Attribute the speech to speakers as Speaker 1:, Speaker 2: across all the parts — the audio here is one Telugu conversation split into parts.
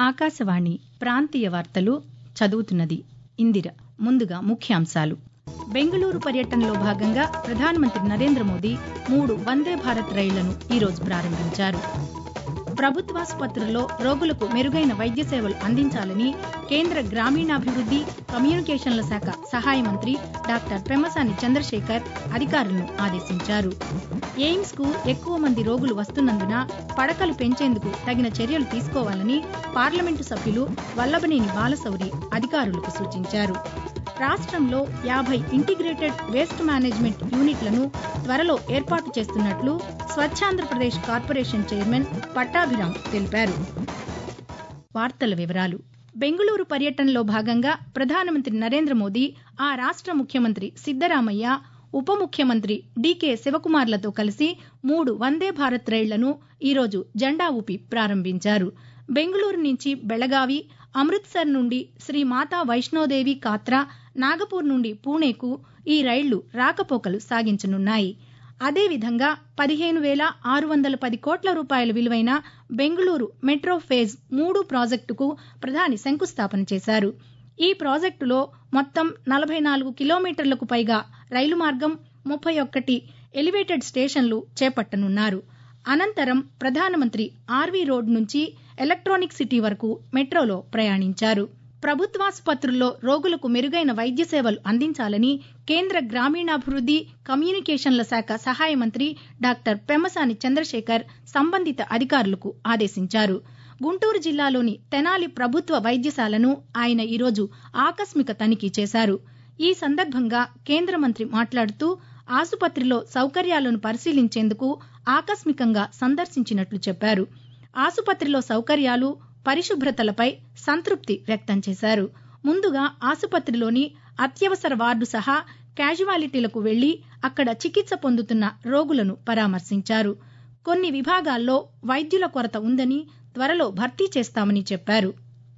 Speaker 1: ఆకాశవాణి ప్రాంతీయ వార్తలు చదువుతున్నది ఇందిర ముందుగా ముఖ్యాంశాలు బెంగళూరు పర్యటనలో భాగంగా ప్రధానమంత్రి నరేంద్ర మోదీ మూడు వందే భారత్ రైళ్లను ఈరోజు ప్రారంభించారు ప్రభుత్వాసుపత్రుల్లో రోగులకు మెరుగైన వైద్య సేవలు అందించాలని కేంద్ర గ్రామీణాభివృద్ది కమ్యూనికేషన్ల శాఖ సహాయ మంత్రి డాక్టర్ పెమ్మసాని చంద్రశేఖర్ అధికారులను ఆదేశించారు ఎయిమ్స్ కు ఎక్కువ మంది రోగులు వస్తున్నందున పడకలు పెంచేందుకు తగిన చర్యలు తీసుకోవాలని పార్లమెంటు సభ్యులు వల్లభనేని బాలశౌరి అధికారులకు సూచించారు రాష్ట్రంలో యాభై ఇంటిగ్రేటెడ్ వేస్ట్ మేనేజ్మెంట్ యూనిట్లను త్వరలో ఏర్పాటు చేస్తున్నట్లు స్వచ్ఛాంధ్రప్రదేశ్ కార్పొరేషన్ చైర్మన్ పట్టాభిరామ్ తెలిపారు వార్తల వివరాలు బెంగళూరు పర్యటనలో భాగంగా ప్రధానమంత్రి నరేంద్ర మోదీ ఆ రాష్ట ముఖ్యమంత్రి సిద్దరామయ్య ఉప ముఖ్యమంత్రి డీకే శివకుమార్లతో కలిసి మూడు వందే భారత్ రైళ్లను ఈరోజు జెండా ఊపి ప్రారంభించారు బెంగళూరు నుంచి బెళగావి అమృత్సర్ నుండి శ్రీ మాతా వైష్ణోదేవి కాత్రా నాగపూర్ నుండి పూణేకు ఈ రైళ్లు రాకపోకలు సాగించనున్నాయి అదేవిధంగా పదిహేను వేల ఆరు వందల పది కోట్ల రూపాయల విలువైన బెంగళూరు మెట్రో ఫేజ్ మూడు ప్రాజెక్టుకు ప్రధాని శంకుస్థాపన చేశారు ఈ ప్రాజెక్టులో మొత్తం నలభై నాలుగు కిలోమీటర్లకు పైగా రైలు మార్గం ముప్పై ఒక్కటి ఎలివేటెడ్ స్టేషన్లు చేపట్టనున్నారు అనంతరం ప్రధానమంత్రి ఆర్వీ రోడ్ నుంచి ఎలక్ట్రానిక్ సిటీ వరకు మెట్రోలో ప్రయాణించారు ప్రభుత్వాసుపత్రుల్లో రోగులకు మెరుగైన వైద్య సేవలు అందించాలని కేంద్ర గ్రామీణాభివృద్ది కమ్యూనికేషన్ల శాఖ సహాయ మంత్రి డాక్టర్ పెమ్మసాని చంద్రశేఖర్ సంబంధిత అధికారులకు ఆదేశించారు గుంటూరు జిల్లాలోని తెనాలి ప్రభుత్వ వైద్యశాలను ఆయన ఈరోజు ఆకస్మిక తనిఖీ చేశారు ఈ సందర్భంగా కేంద్ర మంత్రి మాట్లాడుతూ ఆసుపత్రిలో సౌకర్యాలను పరిశీలించేందుకు ఆకస్మికంగా సందర్శించినట్లు చెప్పారు ఆసుపత్రిలో సౌకర్యాలు పరిశుభ్రతలపై సంతృప్తి వ్యక్తం చేశారు ముందుగా ఆసుపత్రిలోని అత్యవసర వార్డు సహా క్యాజువాలిటీలకు వెళ్లి అక్కడ చికిత్స పొందుతున్న రోగులను పరామర్శించారు కొన్ని విభాగాల్లో వైద్యుల కొరత ఉందని త్వరలో భర్తీ చేస్తామని చెప్పారు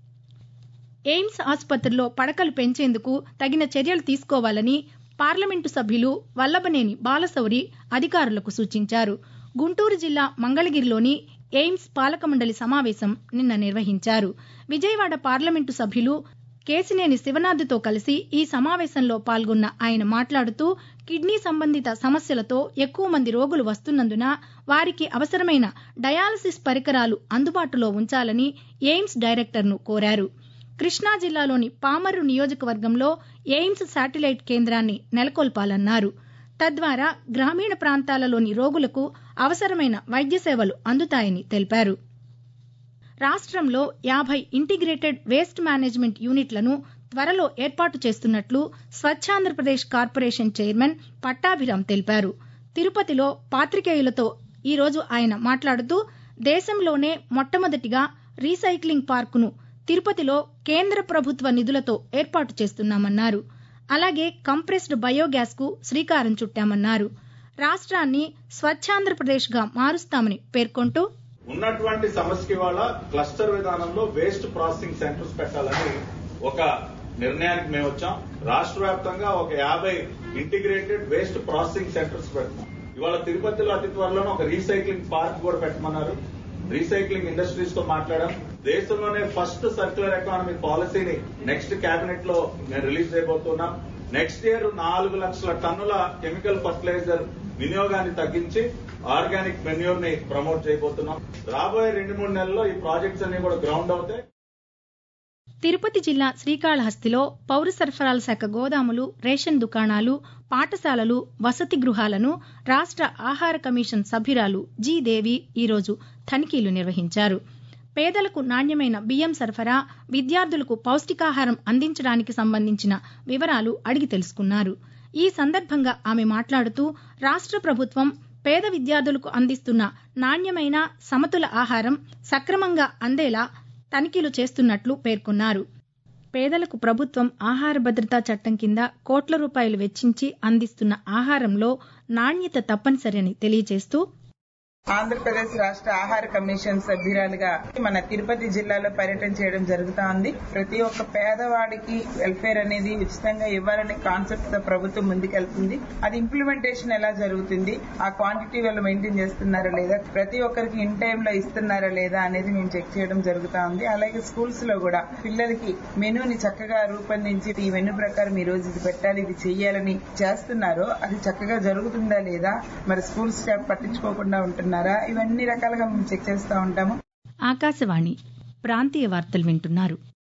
Speaker 1: ఎయిమ్స్ ఆసుపత్రిలో పడకలు పెంచేందుకు తగిన చర్యలు తీసుకోవాలని పార్లమెంటు సభ్యులు వల్లభనేని బాలశౌరి అధికారులకు సూచించారు గుంటూరు జిల్లా మంగళగిరిలోని ఎయిమ్స్ పాలక మండలి సమావేశం నిన్న నిర్వహించారు విజయవాడ పార్లమెంటు సభ్యులు కేసినేని శివనాథ్తో కలిసి ఈ సమావేశంలో పాల్గొన్న ఆయన మాట్లాడుతూ కిడ్నీ సంబంధిత సమస్యలతో ఎక్కువ మంది రోగులు వస్తున్నందున వారికి అవసరమైన డయాలసిస్ పరికరాలు అందుబాటులో ఉంచాలని ఎయిమ్స్ డైరెక్టర్ను కోరారు కృష్ణా జిల్లాలోని పామర్రు నియోజకవర్గంలో ఎయిమ్స్ శాటిలైట్ కేంద్రాన్ని నెలకొల్పాలన్నారు తద్వారా గ్రామీణ ప్రాంతాలలోని రోగులకు అవసరమైన వైద్య సేవలు అందుతాయని తెలిపారు రాష్ట్రంలో యాభై ఇంటిగ్రేటెడ్ వేస్ట్ మేనేజ్మెంట్ యూనిట్లను త్వరలో ఏర్పాటు చేస్తున్నట్లు స్వచ్ఛాంధ్రప్రదేశ్ కార్పొరేషన్ చైర్మన్ పట్టాభిరామ్ తెలిపారు తిరుపతిలో పాతికేయులతో ఈరోజు ఆయన మాట్లాడుతూ దేశంలోనే మొట్టమొదటిగా రీసైక్లింగ్ పార్కును తిరుపతిలో కేంద్ర ప్రభుత్వ నిధులతో ఏర్పాటు చేస్తున్నామన్నారు అలాగే కంప్రెస్డ్ బయోగ్యాస్ కు శ్రీకారం చుట్టామన్నారు రాష్ట్రాన్ని స్వచ్ఛాంధ్రప్రదేశ్గా మారుస్తామని పేర్కొంటూ
Speaker 2: ఉన్నటువంటి సమస్యకి వాళ్ళ క్లస్టర్ విధానంలో వేస్ట్ ప్రాసెసింగ్ సెంటర్స్ పెట్టాలని ఒక నిర్ణయానికి మేము వచ్చాం రాష్ట్ర వ్యాప్తంగా ఒక యాభై ఇంటిగ్రేటెడ్ వేస్ట్ ప్రాసెసింగ్ సెంటర్స్ పెడతాం ఇవాళ తిరుపతిలో అతి త్వరలోనే ఒక రీసైక్లింగ్ పార్క్ కూడా పెట్టమన్నారు రీసైక్లింగ్ ఇండస్ట్రీస్ తో మాట్లాడాం దేశంలోనే ఫస్ట్ సర్క్యులర్ ఎకానమీ పాలసీని నెక్స్ట్ కేబినెట్ లో మేము రిలీజ్ చేయబోతున్నాం నెక్స్ట్ ఇయర్ నాలుగు లక్షల టన్నుల కెమికల్ ఫర్టిలైజర్ వినియోగాన్ని తగ్గించి ఆర్గానిక్ మెన్యూర్ ని ప్రమోట్ చేయబోతున్నాం రాబోయే రెండు మూడు నెలల్లో ఈ ప్రాజెక్ట్స్ అన్ని కూడా గ్రౌండ్ అవుతాయి
Speaker 1: తిరుపతి జిల్లా శ్రీకాళహస్తిలో పౌర సరఫరాల శాఖ గోదాములు రేషన్ దుకాణాలు పాఠశాలలు వసతి గృహాలను రాష్ట ఆహార కమిషన్ సభ్యురాలు జి దేవి ఈరోజు తనిఖీలు నిర్వహించారు పేదలకు నాణ్యమైన బియ్యం సరఫరా విద్యార్థులకు పౌష్టికాహారం అందించడానికి సంబంధించిన వివరాలు అడిగి తెలుసుకున్నారు ఈ సందర్భంగా ఆమె మాట్లాడుతూ రాష్ట ప్రభుత్వం పేద విద్యార్థులకు అందిస్తున్న నాణ్యమైన సమతుల ఆహారం సక్రమంగా అందేలా తనిఖీలు చేస్తున్నట్లు పేర్కొన్నారు పేదలకు ప్రభుత్వం ఆహార భద్రతా చట్టం కింద కోట్ల రూపాయలు వెచ్చించి అందిస్తున్న ఆహారంలో నాణ్యత తప్పనిసరి అని తెలియజేస్తూ
Speaker 3: ఆంధ్రప్రదేశ్ రాష్ట్ర ఆహార కమిషన్ సభ్యురాలుగా మన తిరుపతి జిల్లాలో పర్యటన చేయడం జరుగుతా ఉంది ప్రతి ఒక్క పేదవాడికి వెల్ఫేర్ అనేది ఉచితంగా ఇవ్వాలనే కాన్సెప్ట్ తో ప్రభుత్వం ముందుకెళ్తుంది అది ఇంప్లిమెంటేషన్ ఎలా జరుగుతుంది ఆ క్వాంటిటీ వాళ్ళు మెయింటైన్ చేస్తున్నారా లేదా ప్రతి ఒక్కరికి ఇన్ టైమ్ లో ఇస్తున్నారా లేదా అనేది మేము చెక్ చేయడం జరుగుతా ఉంది అలాగే స్కూల్స్ లో కూడా పిల్లలకి మెనూని చక్కగా రూపొందించి ఈ మెనూ ప్రకారం ఈ రోజు ఇది పెట్టాలి ఇది చెయ్యాలని చేస్తున్నారో అది చక్కగా జరుగుతుందా లేదా మరి స్కూల్ స్టాఫ్ పట్టించుకోకుండా ఉంటున్నారా ఇవన్నీ రకాలుగా మేము చెక్ చేస్తూ ఉంటాము
Speaker 1: ఆకాశవాణి ప్రాంతీయ వార్తలు వింటున్నారు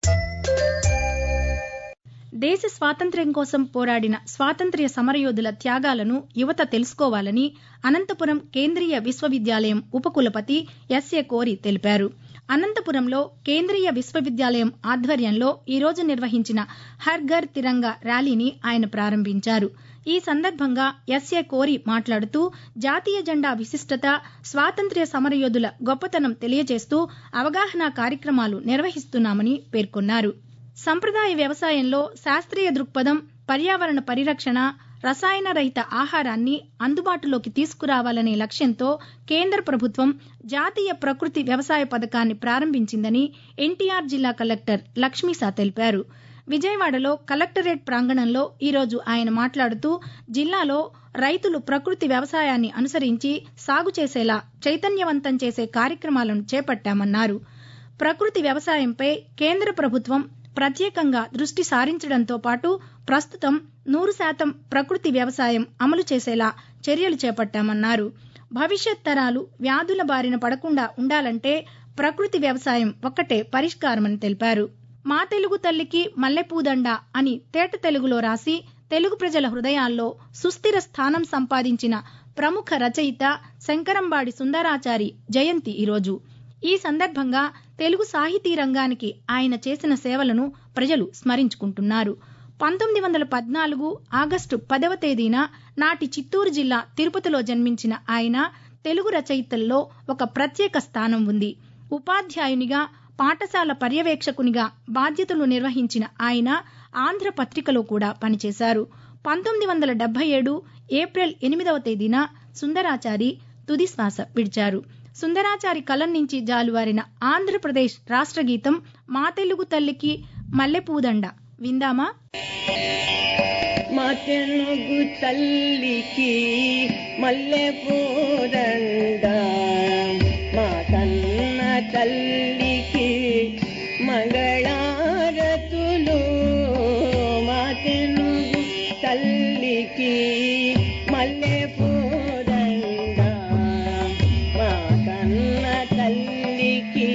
Speaker 1: దేశ స్వాతంత్ర్యం కోసం పోరాడిన స్వాతంత్ర్య సమరయోధుల త్యాగాలను యువత తెలుసుకోవాలని అనంతపురం కేంద్రీయ విశ్వవిద్యాలయం ఉపకులపతి ఎస్ఏ కోరి తెలిపారు అనంతపురంలో కేంద్రీయ విశ్వవిద్యాలయం ఆధ్వర్యంలో ఈరోజు నిర్వహించిన హర్ ఘర్ తిరంగా ర్యాలీని ఆయన ప్రారంభించారు ఈ సందర్భంగా ఎస్ఏ కోరి మాట్లాడుతూ జాతీయ జెండా విశిష్టత స్వాతంత్ర్య సమరయోధుల గొప్పతనం తెలియజేస్తూ అవగాహన కార్యక్రమాలు నిర్వహిస్తున్నామని పేర్కొన్నారు సంప్రదాయ వ్యవసాయంలో శాస్త్రీయ దృక్పథం పర్యావరణ పరిరక్షణ రసాయన రహిత ఆహారాన్ని అందుబాటులోకి తీసుకురావాలనే లక్ష్యంతో కేంద్ర ప్రభుత్వం జాతీయ ప్రకృతి వ్యవసాయ పథకాన్ని ప్రారంభించిందని ఎన్టీఆర్ జిల్లా కలెక్టర్ లక్ష్మీసా తెలిపారు విజయవాడలో కలెక్టరేట్ ప్రాంగణంలో ఈరోజు ఆయన మాట్లాడుతూ జిల్లాలో రైతులు ప్రకృతి వ్యవసాయాన్ని అనుసరించి సాగు చేసేలా చైతన్యవంతం చేసే కార్యక్రమాలను చేపట్టామన్నారు ప్రకృతి వ్యవసాయంపై కేంద్ర ప్రభుత్వం ప్రత్యేకంగా దృష్టి సారించడంతో పాటు ప్రస్తుతం నూరు శాతం ప్రకృతి వ్యవసాయం అమలు చేసేలా చర్యలు చేపట్టామన్నారు భవిష్యత్ తరాలు వ్యాధుల బారిన పడకుండా ఉండాలంటే ప్రకృతి వ్యవసాయం ఒక్కటే పరిష్కారమని తెలిపారు మా తెలుగు తల్లికి మల్లెపూదండ అని తేట తెలుగులో రాసి తెలుగు ప్రజల హృదయాల్లో సుస్థిర స్థానం సంపాదించిన ప్రముఖ రచయిత శంకరంబాడి సుందరాచారి జయంతి ఈరోజు ఈ సందర్భంగా తెలుగు సాహితీ రంగానికి ఆయన చేసిన సేవలను ప్రజలు స్మరించుకుంటున్నారు పంతొమ్మిది వందల పద్నాలుగు ఆగస్టు పదవ తేదీన నాటి చిత్తూరు జిల్లా తిరుపతిలో జన్మించిన ఆయన తెలుగు రచయితల్లో ఒక ప్రత్యేక స్థానం ఉంది ఉపాధ్యాయునిగా పాఠశాల పర్యవేక్షకునిగా బాధ్యతలు నిర్వహించిన ఆయన ఆంధ్ర పత్రికలో కూడా పనిచేశారు పంతొమ్మిది వందల డెబ్బై ఏడు ఏప్రిల్ ఎనిమిదవ తేదీన సుందరాచారి తుది శ్వాస విడిచారు సుందరాచారి కలం నుంచి జాలువారిన ఆంధ్రప్రదేశ్ రాష్ట్ర గీతం మా తెలుగు తల్లికి మల్లెపూదండ విందామా
Speaker 4: మా తెలుగు తల్లికి మల్లె పూదండ మా కన్న తల్లికి మంగళారతులు మా తెలుగు తల్లికి మల్లె పూదండ మా కన్న తల్లికి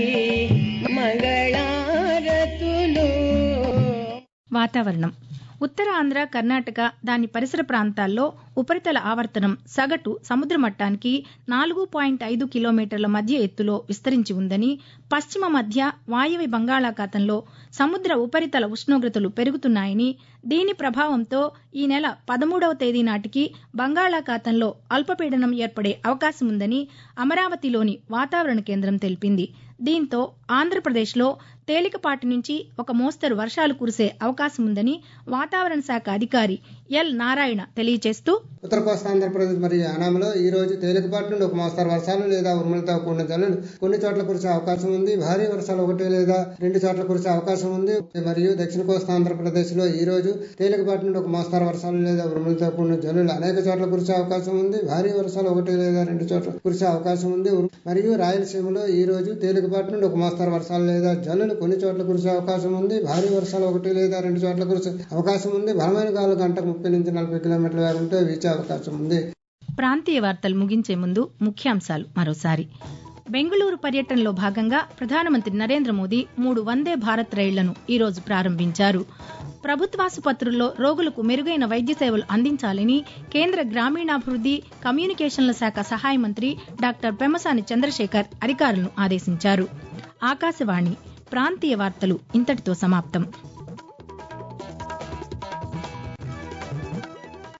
Speaker 4: మంగళారతులు
Speaker 1: వాతావరణం ఉత్తర ఆంధ్ర కర్ణాటక దాని పరిసర ప్రాంతాల్లో ఉపరితల ఆవర్తనం సగటు సముద్ర మట్టానికి నాలుగు పాయింట్ ఐదు కిలోమీటర్ల మధ్య ఎత్తులో విస్తరించి ఉందని పశ్చిమ మధ్య వాయవ్య బంగాళాఖాతంలో సముద్ర ఉపరితల ఉష్ణోగ్రతలు పెరుగుతున్నాయని దీని ప్రభావంతో ఈ నెల పదమూడవ తేదీ నాటికి బంగాళాఖాతంలో అల్పపీడనం ఏర్పడే అవకాశం ఉందని అమరావతిలోని వాతావరణ కేంద్రం తెలిపింది దీంతో ఆంధ్రప్రదేశ్లో తేలికపాటి నుంచి ఒక మోస్తరు వర్షాలు కురిసే అవకాశం ఉందని వాతావరణ శాఖ అధికారి ఎల్ నారాయణ తెలియజేస్తూ
Speaker 5: ఉత్తర కోస్తా ఆంధ్రప్రదేశ్ మరియు యానాంలో ఈ రోజు తేలికపాటి నుండి ఒక మోస్తరు వర్షాలు లేదా ఉరుములతో కూడిన జల్లులు కొన్ని చోట్ల కురిసే అవకాశం ఉంది భారీ వర్షాలు ఒకటి లేదా రెండు చోట్ల కురిసే అవకాశం ఉంది మరియు దక్షిణ కోస్తా ఆంధ్రప్రదేశ్ లో ఈ రోజు తేలికపాటి నుండి ఒక మోస్తరు వర్షాలు లేదా ఉరుములతో కూడిన జల్లులు అనేక చోట్ల కురిసే అవకాశం ఉంది భారీ వర్షాలు ఒకటి లేదా రెండు చోట్ల కురిసే అవకాశం ఉంది మరియు రాయలసీమలో ఈ రోజు తేలికపాటి నుండి ఒక మోస్తరు వర్షాలు లేదా జల్లులు కొన్ని చోట్ల కురిసే అవకాశం ఉంది భారీ వర్షాలు ఒకటి లేదా రెండు చోట్ల కురిసే అవకాశం ఉంది బలమైన గాలు గంటకు ముప్పై నుంచి నలభై కిలోమీటర్ల వేగంతో వీచే అవకాశం ఉంది
Speaker 1: ప్రాంతీయ వార్తలు ముగించే ముందు ముఖ్యాంశాలు మరోసారి బెంగళూరు పర్యటనలో భాగంగా ప్రధానమంత్రి నరేంద్ర మోదీ మూడు వందే భారత్ రైళ్లను ఈరోజు ప్రారంభించారు ప్రభుత్వాసుపత్రుల్లో రోగులకు మెరుగైన వైద్య సేవలు అందించాలని కేంద్ర గ్రామీణాభివృద్ది కమ్యూనికేషన్ల శాఖ సహాయ మంత్రి డాక్టర్ పెమ్మసాని చంద్రశేఖర్ అధికారులను ఆదేశించారు ఆకాశవాణి ప్రాంతీయ వార్తలు ఇంతటితో సమాప్తం